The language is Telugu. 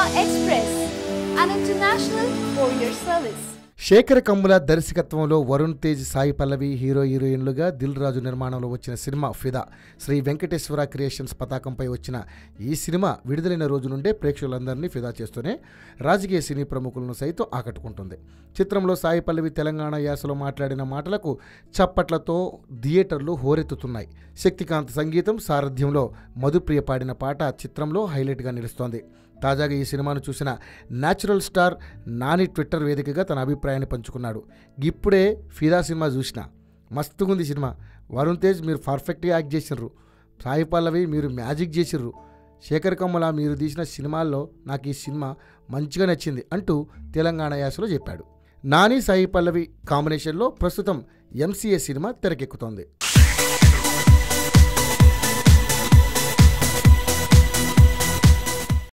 Express, an international courier service. Sekhar Kammula దర్శకత్వంలో వరుణ్ తేజ్ సాయి పల్లవి హీరో హీరోయిన్లుగా దిల్ రాజు నిర్మాణంలో వచ్చిన సినిమా ఫిదా శ్రీ వెంకటేశ్వర క్రియేషన్స్ పతాకంపై వచ్చిన ఈ సినిమా విడుదలైన రోజు నుండే ప్రేక్షకులందరినీ ఫిదా చేస్తూనే రాజకీయ సినీ ప్రముఖులను సైతం ఆకట్టుకుంటుంది చిత్రంలో సాయి పల్లవి తెలంగాణ యాసలో మాట్లాడిన మాటలకు చప్పట్లతో థియేటర్లు హోరెత్తుతున్నాయి శక్తికాంత్ సంగీతం సారథ్యంలో మధుప్రియ పాడిన పాట చిత్రంలో హైలైట్గా నిలుస్తోంది తాజాగా ఈ సినిమాను చూసిన న్యాచురల్ స్టార్ నాని ట్విట్టర్ వేదికగా తన అభిప్రాయాన్ని పంచుకున్నాడు ఇప్పుడే ఫిదా సినిమా చూసిన మస్తుగుంది సినిమా వరుణ్ తేజ్ మీరు పర్ఫెక్ట్గా యాక్ట్ చేసిర్రు సాయి పల్లవి మీరు మ్యాజిక్ చేసిర్రు శేఖర్ కమ్మల మీరు తీసిన సినిమాల్లో నాకు ఈ సినిమా మంచిగా నచ్చింది అంటూ తెలంగాణ యాసలో చెప్పాడు నాని సాయి పల్లవి కాంబినేషన్లో ప్రస్తుతం ఎంసీఏ సినిమా తెరకెక్కుతోంది